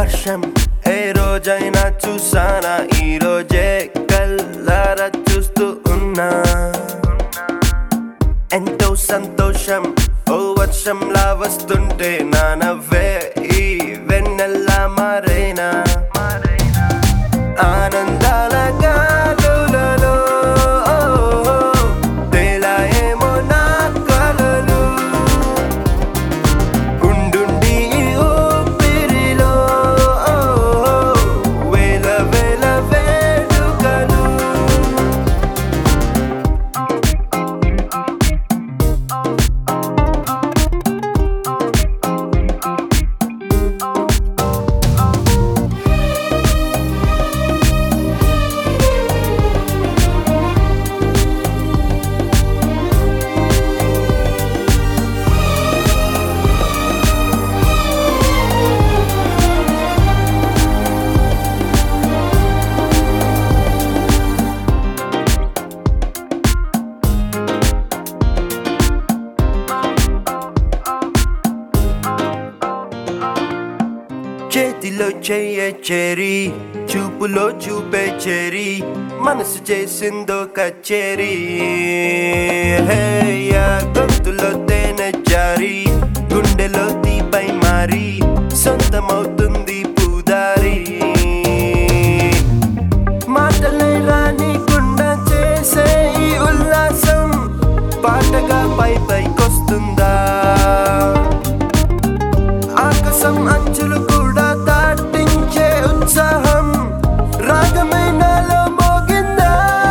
వర్షం ఏ రోజైనా చూసానా ఈ రోజే కల్లారా చూస్తూ ఉన్నా ఎంతో సంతోషం ఓ వర్షంలా వస్తుంటే నా నవ్వే ఈ వెన్నెల్లా మారేనా ఆనందాల గాలులలో తేలాయేమో నా కలలు ఉండుండి ఈ ఊపిరిలో వేల వేల వేడుకలు చేతిలో చెయ్య చేరి చూపులో చూపే చేరి మనసు చేసిందో కచేరి హే, యా గొంతులో తేనె జారి గుండెలో తీపై మారి సొంతమవుతుంది పూదారి మాటలే రానికుండా చేసే ఈ ఉల్లాసం పాటగా పై పైకొస్తుందా ఆకాశం అంచులు కూడా దాటించే ఉత్సాహం రాగమైనలో మోగిందా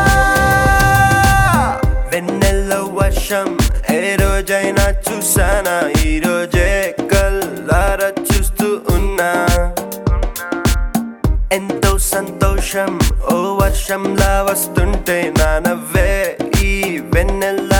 వెన్నెల్లో వర్షం ఏ రోజైనా చూసానా ఈ రోజే కల్లారా చూస్తూ ఉన్నా ఎంతో సంతోషం ఓ వర్షంలా వస్తుంటే నా నవ్వే ఈ వెన్నెల్లా